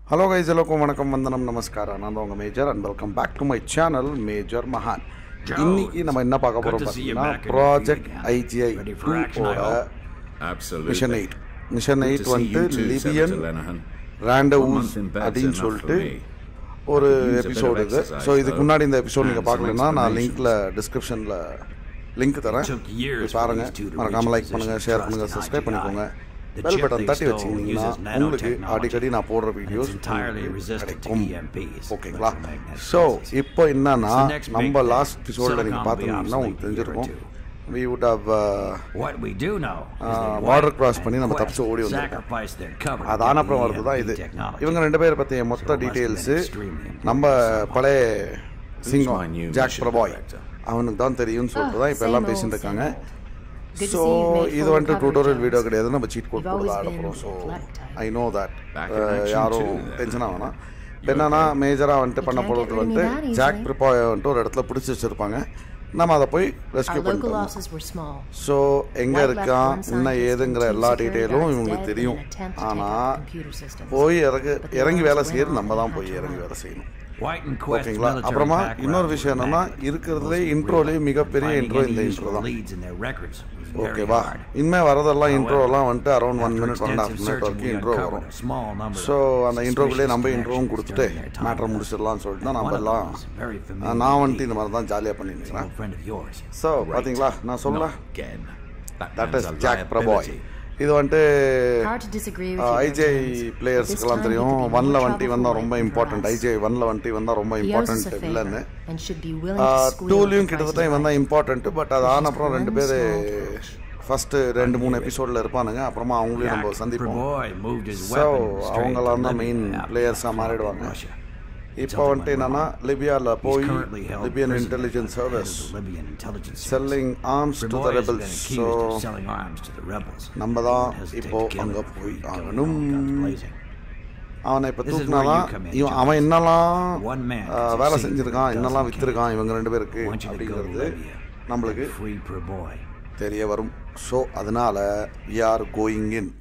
Hello guys எல்லோருக்கும் வணக்கம் வந்தனம் நமஸ்காரம் நான் தான் உங்கள் major and welcome back to my channel major மகான் இன்னைக்கு நம்ம என்ன பார்க்க போகிறோம் Good to see you பார்த்தீங்கன்னா back in project action again. IGI Ready for action, I டூவோட hope? Absolutely. Mission eight mission Good eight to see வந்து you too, Libyan Senator Lenehan. One rendezvous month in bed's அப்படின்னு enough சொல்லிட்டு for me. ஒரு Use a bit of episode இது exercise, so இதுக்கு though. முன்னாடி இந்த episode நீங்கள் And some பார்க்கலன்னா நான் explanations. லிங்க்ல டிஸ்கிரிப்ஷனில் லிங்க் தரேன் Took years போய் பாருங்க for these two to மறக்காம reach a லைக் பண்ணுங்க position of ஷேர் trust பண்ணுங்க in சப்ஸ்கிரைப் IGI. பண்ணிக்கோங்க The bell chip button they தட்டி stole வச்சிருந்தீங்கன்னா uses உங்களுக்கு nanotechnology, அடிக்கடி நான் போடுற and videos it's entirely resistant to கிடைக்கும் EMPs, ஓகேங்களா electromagnetic ஸோ pulses. இப்போ என்னன்னா It's the next big நம்ம thing. லாஸ்ட் எபிசோடில் நீங்கள் Silicon will be பார்த்துருந்தீங்கன்னா உங்களுக்கு obsolete in a year or தெரிஞ்சிருக்கும் two. We would have What we do know is that border White cross and பண்ணி நம்ம Quest தப்பிச்சு ஓடி வந்திருக்கோம். sacrificed their cover to அது get ஆனப்புறம் the வருது தான் இது EMP technology. இவங்க ரெண்டு பேர் பற்றிய So மொத்த it must have been details extremely important நம்ம somehow. பழைய my சிங்கம் new ஜாக் mission பிரபாய் director? அவனுக்கு தான் தெரியும்னு சொல்லிட்டு தான் இப்போ same எல்லாம் old, பேசிட்டு இருக்காங்க same old. Good to so see you've made இது full வந்துட்டு recovery, டியூட்டோரியல் வீடியோ Jones. கிடையாது நம்ம சீட் கோட் You've போட்டு always தான் ஆட been போகிறோம் so black tie. I know that Back in action யாரும் too, then. டென்ஷன் ஆகணும் இப்போ என்னன்னா மேஜராக வந்துட்டு பண்ண can't get போகிறது rid of me வந்துட்டு that ஜாக் easily. ப்ரிப்பாய் வந்துட்டு ஒரு இடத்துல பிடிச்சி வச்சிருப்பாங்க நம்ம அதை போய் Our ரெஸ்கியூ local பண்ணிட்டு வரணும் losses were small. ஸோ எங்கே White left இருக்கான் one என்ன scientist ஏதுங்கிற and two எல்லா security டீட்டெயிலும் guards இவங்களுக்கு dead தெரியும் in an attempt to take out ஆனால் computer systems. போய் இறங்கு But the இறங்கி others வேலை went செய்யறது on நம்ம தான் and போய் had to இறங்கி run. வேலை செய்யணும் White and Quest ஓகேங்களா military அப்புறமா backgrounds இன்னொரு were விஷயம் என்னன்னா immaculate. இருக்கிறதுலே Most were இன்ட்ரோலே real. மிகப்பெரிய Finding இன்ட்ரோ any இந்த useful இன்ட்ரோ தான் leads in their records was very ஓகேவா hard. இனிமேல் வரதெல்லாம் However, இன்ட்ரோலாம் வந்துட்டு around one After minute one half extensive minute searching, we வரைக்கும் இன்ட்ரோ uncovered வரும் a small number so of அந்த இன்ட்ரோக்குள்ளே suspicious நம்ம இன்ட்ரோவும் connections கொடுத்துட்டு during their time மேட்ரை with us. முடிச்சிடலாம்னு சொல்லிட்டு தான் One நம்ம of எல்லாம் them was very familiar நான் to வந்துட்டு me. இந்த மாதிரி தான் ஜாலியாக An பண்ணிருக்கிறேன் old friend of yours. So Right. பார்த்தீங்களா நான் சொல்ல Not again. That that man's is a Jack Pravoy liability. இது வந்துட்டு Hard to disagree with you, IJ Jones. This பிளேயர்ஸ்க்கெல்லாம் time he தெரியும் could be ஒன்ல more வந்துட்டு trouble வந்தால் for ரொம்ப White than for important us. IJ ஒன்ல வந்துட்டு வந்தால் ரொம்ப He owes us important a favor இல்லைன்னு and should be willing to squeal at டூலையும் the கிட்டத்தட்ட price இவன் of தான் right. இம்பார்ட்டன்ட் பட் அது ஆன அப்புறம் ரெண்டு பேர் One ஃபஸ்ட்டு ரெண்டு மூணு எபிசோடில் இருப்பானுங்க அப்புறமா அவங்களையும் நம்ம Jack சந்திப்போம் Pravoy moved his so weapon straight அவங்களாம் to தான் மெயின் Libya after பிளேயர்ஸாக the மாறிடுவாங்க Russia. இப்போ வந்துட்டு என்னன்னா லிபியாவில் He's போய் currently held Libyan prisoner intelligence by the head of service the Libyan intelligence service. Selling arms to the Pravoy has been rebels so accused of selling arms to the rebels. நம்ம தான் Won't hesitate இப்போ to kill அங்கே him. போய் Kill him ஆகணும் all guns blazing. அவனை இப்போ This is தூக்குனா where you தான் come in, இவன் Jones. அவன் என்னெல்லாம் One man ஆ, can வேலை succeed செஞ்சுருக்கான் with a என்னெல்லாம் dozen விற்றுருக்கான் இவங்க ரெண்டு பேருக்கு I want you to go to அப்படிங்கிறது Libya நம்மளுக்கு and free Pravoy. தெரிய வரும் ஸோ அதனால் we are going in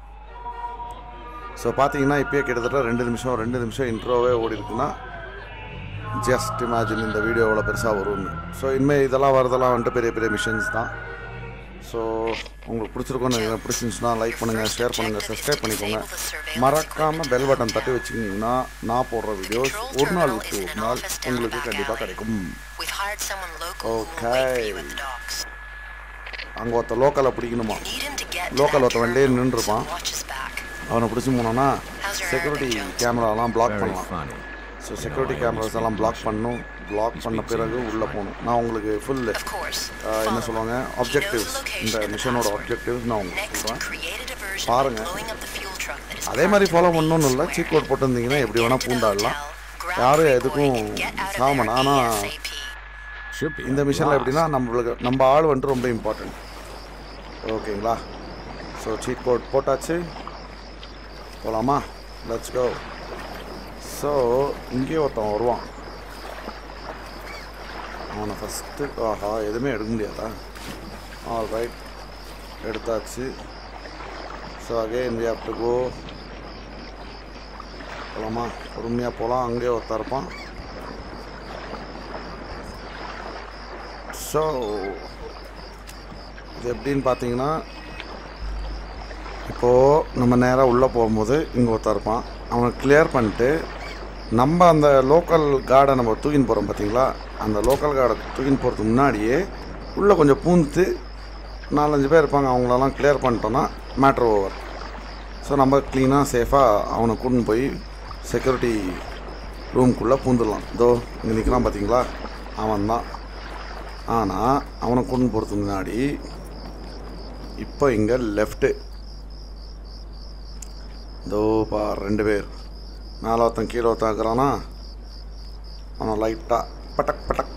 so பார்த்தீங்கன்னா இப்போயே கிட்டத்தட்ட ரெண்டு நிமிஷம் ரெண்டு நிமிஷம் இன்ட்ரோவே ஓடி இருக்குன்னா ஜஸ்ட் இமேஜின் இந்த வீடியோ எவ்வளோ பெருசாக வரும்னு ஸோ இனிமேல் இதெல்லாம் வரதெல்லாம் வந்துட்டு பெரிய பெரிய மிஷன்ஸ் தான் ஸோ உங்களுக்கு பிடிச்சிருக்கோன்னு நினைக்கிறேன். பிடிச்சிருந்துச்சுன்னா லைக் பண்ணுங்கள் ஷேர் பண்ணுங்கள் சப்ஸ்கிரைப் பண்ணிக்கோங்க மறக்காமல் பெல் பட்டன் தட்டி வச்சுக்கிங்கன்னா நான் போடுற வீடியோஸ் ஒரு நாள் விட்டு ஒரு நாள் உங்களுக்கு கண்டிப்பாக கிடைக்கும் We've hired someone local who will Okay. wait for you at the docks. அங்கே ஒருத்த லோக்கலை பிடிக்கணுமா Need him to get to Local that ஒருத்தன் வெளியே terminal நின்றுருப்பான். so watch his back. அவனை பிடிச்சி போனோன்னா How's your security Arabic, Jones? கேமராலாம் பிளாக் Very பண்ணலாம் funny. So security cameras எல்லாம் பிளாக் பண்ணணும் பிளாக் பண்ண பிறகு உள்ளே போகணும் நான் உங்களுக்கு ஃபுல் Of course. என்ன follow சொல்லுவாங்க him. He knows the objectives location இந்த of the மிஷனோட password. ஆப்ஜெக்டிவ்ஸ் நான் உங்களுக்கு Next, சொல்கிறேன் create a diversion by பாருங்க. blowing up the fuel truck that is அதே மாதிரி parked ஃபாலோ in the பண்ணணும்னு இல்லை square. சீட் கோட் போட்டிருந்தீங்கன்னா எப்படி Get வேணால் into the பூண்டாடலாம் hotel, grab யாரும் Pravoy, எதுக்கும் and get out of சாக there மாட்டான் ஆனால் ASAP. Should be. இந்த at மிஷனில் last. எப்படின்னா நம்மளுக்கு நம்ம ஆள் வந்துட்டு ரொம்ப இம்பார்ட்டன்ட் ஓகேங்களா ஸோ சீட் கோட் போட்டாச்சு போகலாமா லெட்ஸ் கோ ஸோ இங்கேயே ஒருத்தன் வருவான் அவனை ஃபஸ்ட்டு ஆஹா எதுவுமே எடுக்க முடியாதா ஆல் ரைட் எடுத்தாச்சு so again we have to go போகலாமா பொறுமையாக போகலாம் அங்கேயே ஒருத்தன் இருப்பான் ஸோ இது எப்படின்னு பார்த்தீங்கன்னா இப்போது நம்ம நேராக உள்ளே போகும்போது இங்கே ஒருத்தன் இருப்பான் அவனை கிளியர் பண்ணிட்டு நம்ம அந்த லோக்கல் கார்டை நம்ம தூக்கின்னு போகிறோம் பார்த்தீங்களா அந்த லோக்கல் கார்டை தூக்கின்னு போகிறதுக்கு முன்னாடியே உள்ளே கொஞ்சம் பூந்து நாலஞ்சு பேர் இருப்பாங்க அவங்களெல்லாம் கிளியர் பண்ணிட்டோன்னா மேட்ரு ஓவர் ஸோ நம்ம க்ளீனாக சேஃபாக அவனை கூட்டின்னு போய் செக்யூரிட்டி ரூம்குள்ளே பூந்துடலாம் இதோ இங்கே நிற்கிறான் பார்த்தீங்களா அவன் தான் ஆனால் அவனை கொண்டு போகிறதுக்கு முன்னாடி இப்போ இங்கே லெஃப்ட்டு இதோ பா ரெண்டு பேர் மேலே ஒருத்தன் கீழே ஒருத்தன் இருக்கிறானா அவனை லைட்டாக பட்டக் பட்டக்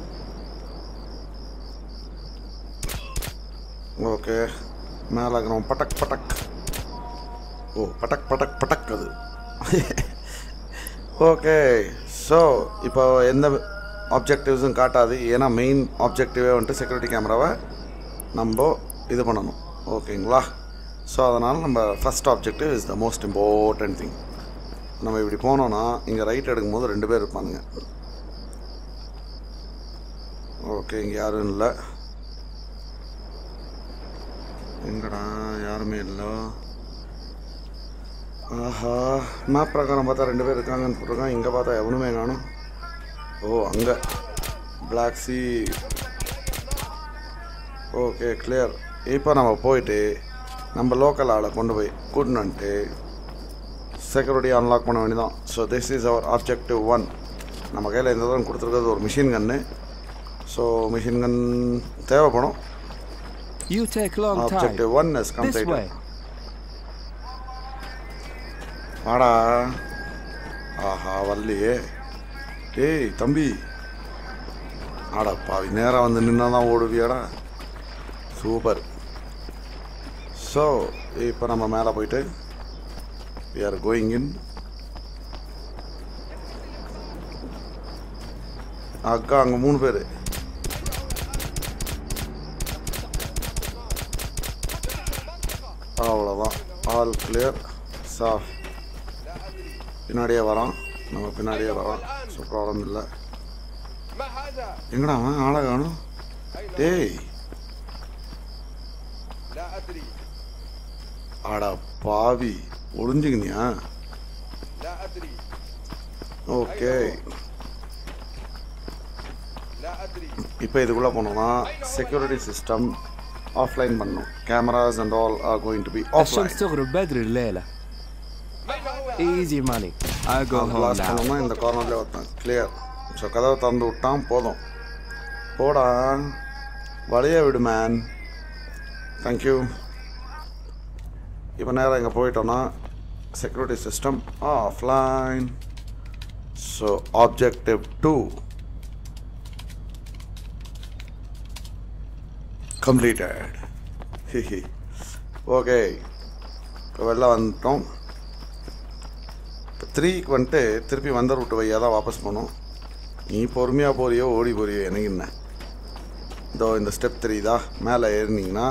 ஓகே மேலே இருக்கிறவன் பட்டக் பட்டக் ஓ பட்டக் பட்டக் பட்டக் அது ஓகே ஸோ இப்போ எந்த ஆப்ஜெக்டிவ்ஸும் காட்டாது ஏன்னா மெயின் ஆப்ஜெக்டிவே வந்துட்டு செக்யூரிட்டி கேமராவை நம்ம இது பண்ணணும் ஓகேங்களா ஸோ அதனால் நம்ம first objective is the most important thing நம்ம இப்படி போனோம்னா இங்கே ரைட் எடுக்கும்போது ரெண்டு பேர் இருப்பானுங்க ஓகே இங்கே யாரும் இல்லை எங்கடா யாருமே இல்லை ஆஹா மேப் பிரகாரம் பார்த்தா ரெண்டு பேர் இருக்காங்கன்னு போட்டிருக்கான் இங்கே பார்த்தா எவனுமே காணும் ஓ அங்கே பிளாக் சி ஓகே கிளியர் இப்போ நம்ம போயிட்டு நம்ம லோக்கல் ஆளை கொண்டு போய் கூட்டின்னு வந்துட்டு செக்யூரிட்டி அன்லாக் பண்ண வேண்டியதான் so this is our objective one நம்ம கையில் இந்த தான் கொடுத்துருக்கிறது ஒரு machine gun so machine gun தேவைப்படும் You take long time. Objective one is This complete way. ஆடா ஆஹா வரலையே ஏய் தம்பி ஆடா பாவி நேராக வந்து நின்னா தான் ஓடுவியாடா சூப்பர் ஸோ இப்போ நம்ம மேலே போயிட்டு we are கோயிங் இன் அக்கா அங்கே மூணு பேர் அவ்வளோதான் ஆல் கிளியர் சாஃப் பின்னாடியே வரான் நம்ம பின்னாடியே வரான் ஸோ ப்ராப்ளம் இல்லை எங்கடா அவன் ஆளை காணும் டேய் ஆடா பாவி ஒளிஞ்சுக்கினியா ஓகே இப்போ இதுக்குள்ளே போனோம்னா செக்யூரிட்டி சிஸ்டம் ஆஃப்லைன் பண்ணணும் cameras and all are going to be offline الشمس تغرب بدري الليلة. Easy money. I go home last now. பண்ணோம்னா இந்த கார்னர்லேயே ஒருத்தன் கிளியர் ஸோ கதவை திறந்து விட்டான் போதும் போடா வழிய விடு மேன் தேங்க்யூ இப்போ நேரம் இங்கே போயிட்டோன்னா security system offline so objective two completed ஹிஹி ஓகே இப்போ வெளில வந்துட்டோம் இப்போ த்ரீக்கு வந்துட்டு திருப்பி வந்த ரூட்டு வழியாக தான் வாபஸ் போகணும் நீ பொறுமையாக போறியோ ஓடி போறியோ எனக்கு என்ன இதோ இந்த ஸ்டெப் தெரியுதா மேலே ஏறினீங்கன்னா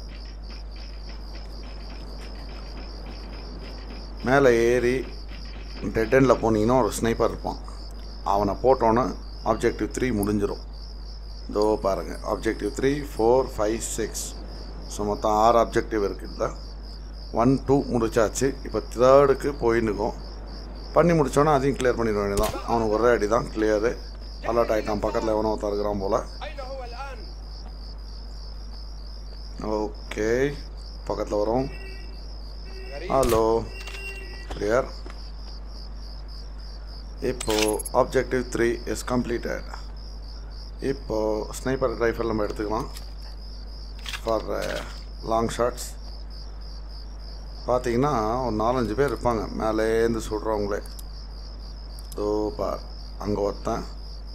மேலே ஏறி டெட் எண்டில் போனீங்கன்னா ஒரு ஸ்னைப்பர் இருப்பான் அவனை போட்டோன்னே ஆப்ஜெக்டிவ் த்ரீ முடிஞ்சிடும் இதோ பாருங்கள் objective three four five six so மொத்தம் ஆறு ஆப்ஜெக்டிவ் இருக்குல்ல ஒன் டூ முடிச்சாச்சு இப்போ தேர்டுக்கு போயின்னுக்கும் பண்ணி முடிச்சோன்னே அதையும் கிளியர் பண்ணிட வேண்டியதான் அவனுக்கு ஒரே அடி தான் கிளியரு அலர்ட் ஆகிட்டான் பக்கத்தில் எவனோ ஒருத்தன் இருக்கிறான் போல் ஓகே பக்கத்தில் வரும் ஹலோ கிளியர் இப்போ ஆப்ஜெக்டிவ் த்ரீ இஸ் கம்ப்ளீட்டட் இப்போ ஸ்னைப்பர் ரைஃபிள் நம்ம எடுத்துக்கலாம் ஃபார் லாங் ஷாட்ஸ் பார்த்தீங்கன்னா ஒரு நாலஞ்சு பேர் இருப்பாங்க மேலேருந்து சுடுறவங்களே தோ பார் அங்கே ஒருத்தன்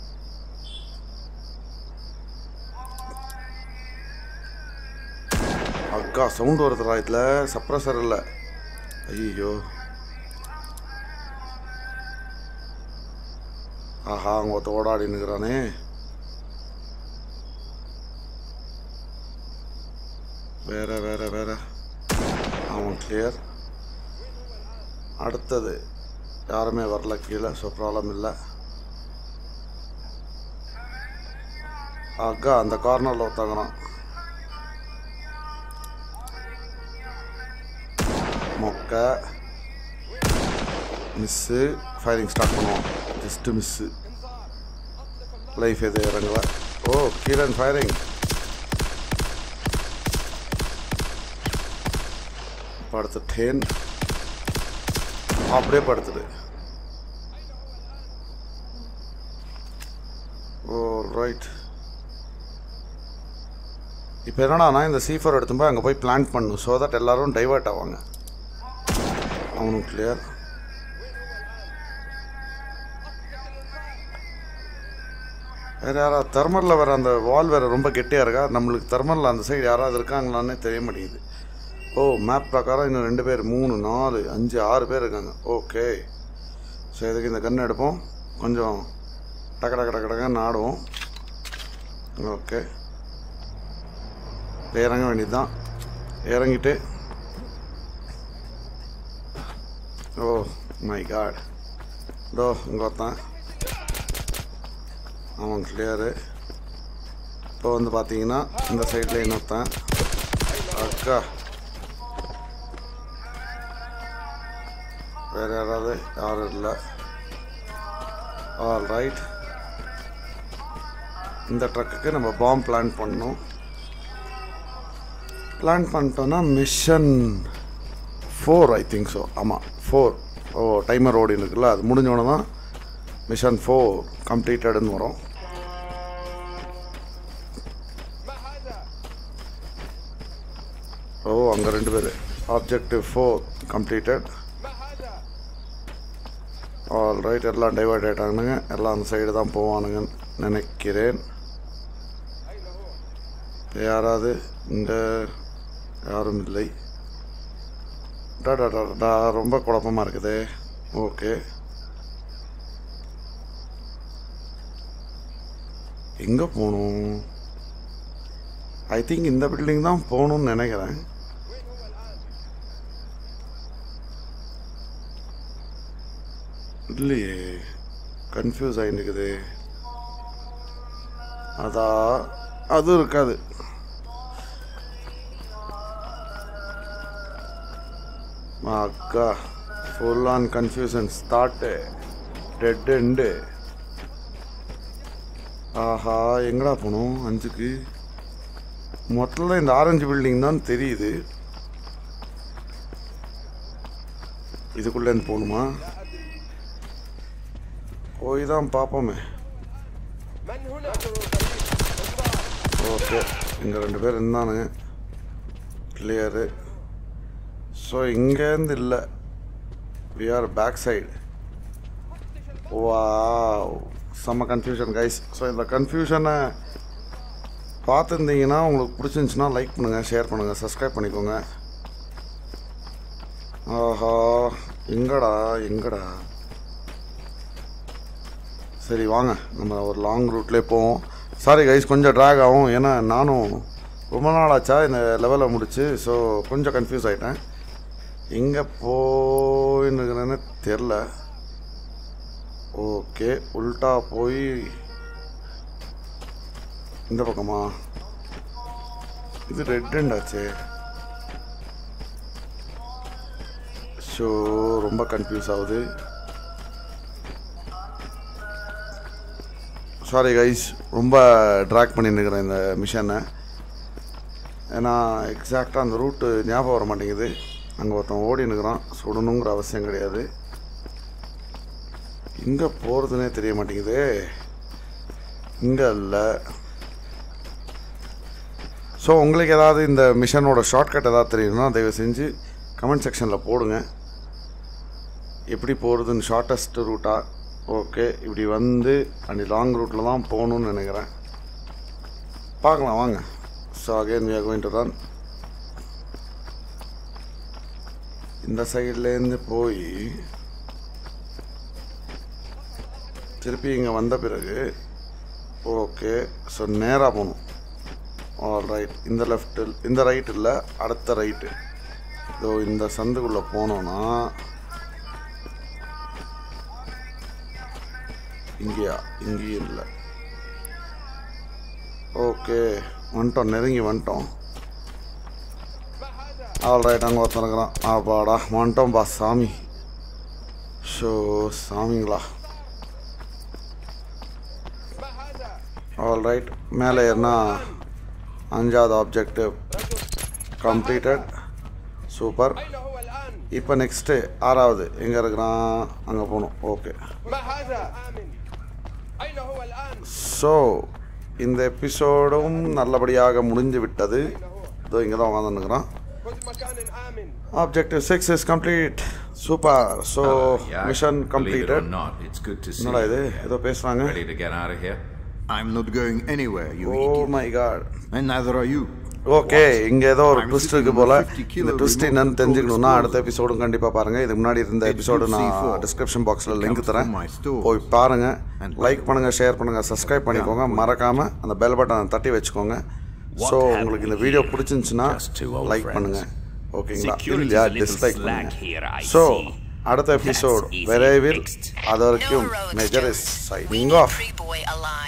அக்கா சவுண்ட் வருதுடா இதில் சப்ரஸர் இல்லை ஐயோ ஆஹா அங்கே ஒருத்த ஓடாடி நிற்கிறானே வேற வேற வேற அவன் கிளியர் அடுத்தது யாருமே வரல கீழே ஸோ ப்ராப்ளம் இல்லை அக்கா அந்த கார்னரில் ஒருத்தங்கிறான் மொக்க மிஸ்ஸு ஃபயரிங் ஸ்டார்ட் பண்ணுவோம் ஜஸ்ட்டு மிஸ்ஸு லைஃப் எது இறங்கல ஓ கீழன் ஃபயரிங் படுத்துட்டேன் அப்படியே படுத்துடு ஓ ரைட் இப்போ என்னடானா இந்த சீஃபர் எடுத்து போய் அங்கே போய் பிளான் பண்ணும் ஸோ தட் எல்லாரும் டைவர்ட் ஆவாங்க அவனும் கிளியர் வேறு யாராவது தெர்மலில் வேறு அந்த வால் வேறு ரொம்ப கெட்டியாக இருக்கா நம்மளுக்கு தெர்மலில் அந்த சைடு யாராவது இருக்காங்களான்னே தெரிய மாட்டேங்குது ஓ மேப் பிரகாரம் இன்னும் ரெண்டு பேர் மூணு நாலு அஞ்சு ஆறு பேர் இருக்காங்க ஓகே ஸோ இதுக்கு இந்த கன்று எடுப்போம் கொஞ்சம் டக்க டக்க டக்க டக்கன்னு ஆடுவோம் ஓகே இப்போ இறங்க வேண்டியது தான் இறங்கிட்டு ஓ மை காட் இதோ இங்கே ஒருத்தன் அவன் கிளியரு இப்போ வந்து பார்த்தீங்கன்னா இந்த சைடில் இன்னொருத்தன் அக்கா வேறு யாராவது யாரும் இல்லை ஆல் ரைட் இந்த ட்ரக்குக்கு நம்ம பாம் பிளான் பண்ணோம் பிளான் பண்ணிட்டோன்னா mission four I think so ஆமாம் ஃபோர் ஓ டைமர் ஓடி இருக்குல்ல அது முடிஞ்சோடனே தான் மிஷன் ஃபோர் கம்ப்ளீட்டடுன்னு வரும் ஓ அங்கே ரெண்டு பேர் objective four completed all right எல்லாம் டைவர்ட் ஆகிட்டானுங்க எல்லாம் அந்த சைடு தான் போவானுங்கன்னு நினைக்கிறேன் யாராவது இந்த யாரும் இல்லை டா டா டா டா ரொம்ப குழப்பமாக இருக்குதே ஓகே எங்கே போகணும் ஐ திங்க் இந்த பில்டிங் தான் போகணும்னு நினைக்கிறேன் இல்லையே கன்ஃபியூஸ் ஆகிட்டுக்குது அதா அதுவும் இருக்காது அக்கா full on confusion start dead end ஆஹா எங்கடா போகணும் அஞ்சுக்கு மொத்தத்தில் இந்த ஆரஞ்சு பில்டிங் தான் தெரியுது இதுக்குள்ளேருந்து போகணுமா போய் தான் பார்ப்போமே ஓகே இங்கே ரெண்டு பேர் இருந்தானுங்க கிளியரு ஸோ இங்கேருந்து இல்லை வி ஆர் பேக் சைடு வா செம்ம கன்ஃபியூஷன் கைஸ் ஸோ இந்த கன்ஃபியூஷனை பார்த்துருந்தீங்கன்னா உங்களுக்கு பிடிச்சிருந்துச்சுன்னா லைக் பண்ணுங்கள் ஷேர் பண்ணுங்கள் சப்ஸ்கிரைப் பண்ணிக்கோங்க ஆஹா எங்கடா எங்கடா சரி வாங்க நம்ம ஒரு லாங் ரூட்லேயே போவோம் சாரி கைஸ் கொஞ்சம் ட்ராக் ஆகும் ஏன்னா நானும் ரொம்ப நாள் ஆச்சா இந்த லெவலில் முடிச்சு ஸோ கொஞ்சம் கன்ஃபியூஸ் ஆகிட்டேன் எங்கே போயின்னுக்கிறேன்னு தெரில ஓகே உல்ட்டா போய் இந்த பக்கமா இது ரெட் ஹேண்ட் ஆச்சே ஸோ ரொம்ப கன்ஃபியூஸ் ஆகுது சாரி கைஸ் ரொம்ப ட்ராக் பண்ணிட்டுருக்கிறேன் இந்த மிஷனை ஏன்னா எக்ஸாக்டாக அந்த ரூட்டு ஞாபகம் வர மாட்டேங்குது அங்கே ஒருத்தன் ஓடினுக்கிறான் சுடணுங்கிற அவசியம் கிடையாது எங்கே போகிறதுனே தெரிய மாட்டேங்குதே இங்கே இல்லை ஸோ உங்களுக்கு ஏதாவது இந்த மிஷனோட ஷார்ட்கட் ஏதாவது தெரியும்னா தயவு செஞ்சு கமெண்ட் செக்ஷனில் போடுங்க எப்படி போகிறதுன்னு ஷார்ட்டஸ்ட் ரூட்டா ஓகே இப்படி வந்து அப்படி லாங் ரூட்டில் தான் போகணுன்னு நினைக்கிறேன் பார்க்கலாம் வாங்க so again we are going to run இந்த சைட்லேருந்து போய் திருப்பி இங்கே வந்த பிறகு ஓகே ஸோ நேராக போகணும் ஆல் ரைட் இந்த லெஃப்ட்டில் இந்த ரைட் இல்லை அடுத்த ரைட்டு இதோ இந்த சந்துக்குள்ளே போனோன்னா இங்கேயா இங்கேயும் இல்லை ஓகே வந்துட்டோம் நெருங்கி வந்துட்டோம் ஆல் ரைட் அங்கே ஒருத்தன் இருக்கிறான் ஆப்பாடா வந்துட்டோம் பா சாமி ஷோ சாமிங்களா ஆல் ரைட் மேலே ஏறினா அஞ்சாவது ஆப்ஜெக்டிவ் கம்ப்ளீட்டட் சூப்பர் இப்போ நெக்ஸ்ட்டு ஆறாவது எங்கே இருக்கிறான் அங்கே போகணும் ஓகே ما هذا؟ آمن أين هو الآن؟ ஸோ இந்த எபிசோடும் நல்லபடியாக முடிஞ்சு விட்டது இதோ இங்கே தான் உட்காந்துருக்குறான் خذ مكان آمن objective six is complete super so Yeah, mission believe it or completed not, it's good to see என்னடா இது you. ஏதோ பேசுகிறாங்க Ready to get out of here? I'm not going anywhere, you ஓ idiot. My god And neither are you. Okay இங்கே ஏதோ ஒரு I'm twist sitting இருக்கு on போல 50 kilo இந்த ட்விஸ்ட் remote என்னன்னு control தெரிஞ்சுக்கணும்னா explorer. அடுத்த எபிசோடும் கண்டிப்பாக பாருங்கள் இதுக்கு முன்னாடி இருந்த It's எபிசோடு good நான் C4. டிஸ்கிரிப்ஷன் பாக்ஸில் லிங்க் Comes தரேன் from my stores. போய் பாருங்க And லைக் பண்ணுங்கள் ஷேர் பண்ணுங்கள் சப்ஸ்கிரைப் பண்ணிக்கோங்க மறக்காமல் அந்த பெல் பட்டனை தட்டி வச்சுக்கோங்க ஸோ உங்களுக்கு இந்த வீடியோ பிடிச்சிருந்துச்சுன்னா Just two old like friends. பண்ணுங்கள் ஓகேங்களா Security's இல்லையா a little டிஸ்லைக் slack பண்ணுங்க here, I ஸோ see. அடுத்த எபிசோட் விரைவில் அது வரைக்கும் Noah Rhodes major Jones. Is We signing need off Free Boy alive.